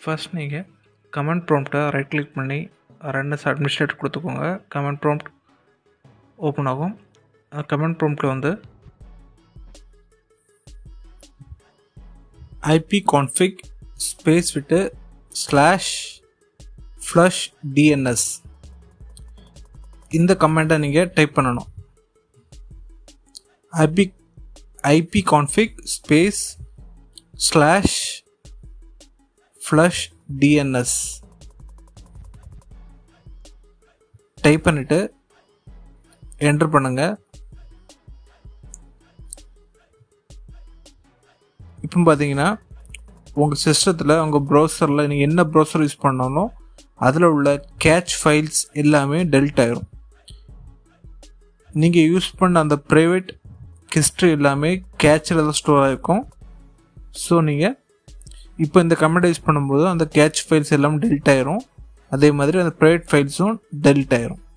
first நீங்கள் command ப்ராம்ப்டை right click பண்ணி ரன் அஸ் அட்மினிஸ்ட்ரேட்டர் கொடுத்துக்கோங்க கமெண்ட் ப்ராம்ப்ட் ஓப்பன் ஆகும் அந்த கமெண்ட் ப்ராம்ப்டில் வந்து ஐபி கான்ஃபிக் ஸ்பேஸ் விட்டு ஸ்லாஷ் ஃப்ளஷ் டிஎன்எஸ் இந்த கமெண்ட்டை நீங்கள் டைப் பண்ணணும் IP IP config space slash flush DNS type பண்ணிவிட்டு என்ட்ரு பண்ணுங்கள் இப்போ பார்த்தீங்கன்னா உங்கள் சிஸ்டத்தில் உங்கள் ப்ரௌசரில் நீங்கள் என்ன ப்ரௌசர் யூஸ் பண்ணாலும் அதில் உள்ள கேட்ச் ஃபைல்ஸ் எல்லாமே டெலிட் ஆயிரும் நீங்கள் யூஸ் பண்ண அந்த ப்ரைவேட் ஹிஸ்ட்ரி எல்லாமே கேட்சில் தான் ஸ்டோர் ஆகிருக்கும் ஸோ நீங்கள் இப்போ இந்த கமெண்ட் யூஸ் பண்ணும்போது அந்த கேட்ச் ஃபைல்ஸ் எல்லாம் டெலிட் ஆயிரும் அதே மாதிரி அந்த ப்ரைவேட் ஃபைல்ஸும் டெலிட் ஆயிரும்